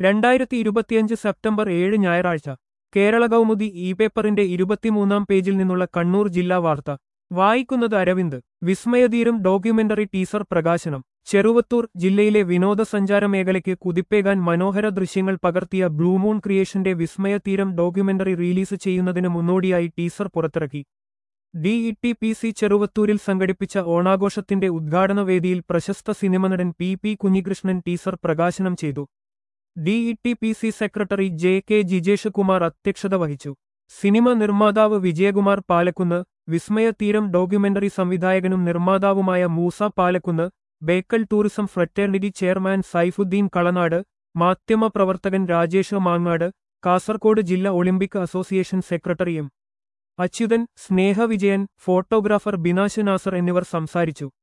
രണ്ടായിരത്തി ഇരുപത്തിയഞ്ച് സെപ്റ്റംബർ ഏഴ് ഞായറാഴ്ച കേരള കൗമുദി ഇ പേപ്പറിന്റെ ഇരുപത്തിമൂന്നാം പേജിൽ നിന്നുള്ള കണ്ണൂർ ജില്ലാ വാർത്ത വായിക്കുന്നത് അരവിന്ദ് വിസ്മയതീരം ഡോക്യുമെന്ററി ടീസർ പ്രകാശനം ചെറുവത്തൂർ ജില്ലയിലെ വിനോദസഞ്ചാര മേഖലയ്ക്ക് കുതിപ്പേകാൻ മനോഹര ദൃശ്യങ്ങൾ പകർത്തിയ ബ്ലൂമൂൺ ക്രിയേഷന്റെ വിസ്മയതീരം ഡോക്യുമെന്ററി റിലീസ് ചെയ്യുന്നതിന് മുന്നോടിയായി ടീസർ പുറത്തിറക്കി D E T P C ചെറുവത്തൂരിൽ സംഘടിപ്പിച്ച ഓണാഘോഷത്തിന്റെ ഉദ്ഘാടന വേദിയിൽ പ്രശസ്ത സിനിമ നടൻ പി പി കുഞ്ഞികൃഷ്ണൻ ടീസർ പ്രകാശനം ചെയ്തു D E T P C secretary J K Jijesh Kumar അധ്യക്ഷത വഹിച്ചു സിനിമ നിർമ്മാതാവ് വിജയകുമാർ പാലക്കുന്ന് വിസ്മയ തീരം ഡോക്യുമെന്ററി സംവിധായകനും നിർമ്മാതാവുമായ Moosa Palakkunnu Bekal tourism fraternity chairman Saifudheen Kalanad മാധ്യമപ്രവർത്തകൻ രാജേഷ് മാങ്ങാട് കാസർകോട് ജില്ലാ Olympic association secretary M Achuthan Sneha Vijayan photographer Binash Nasar എന്നിവർ സംസാരിച്ചു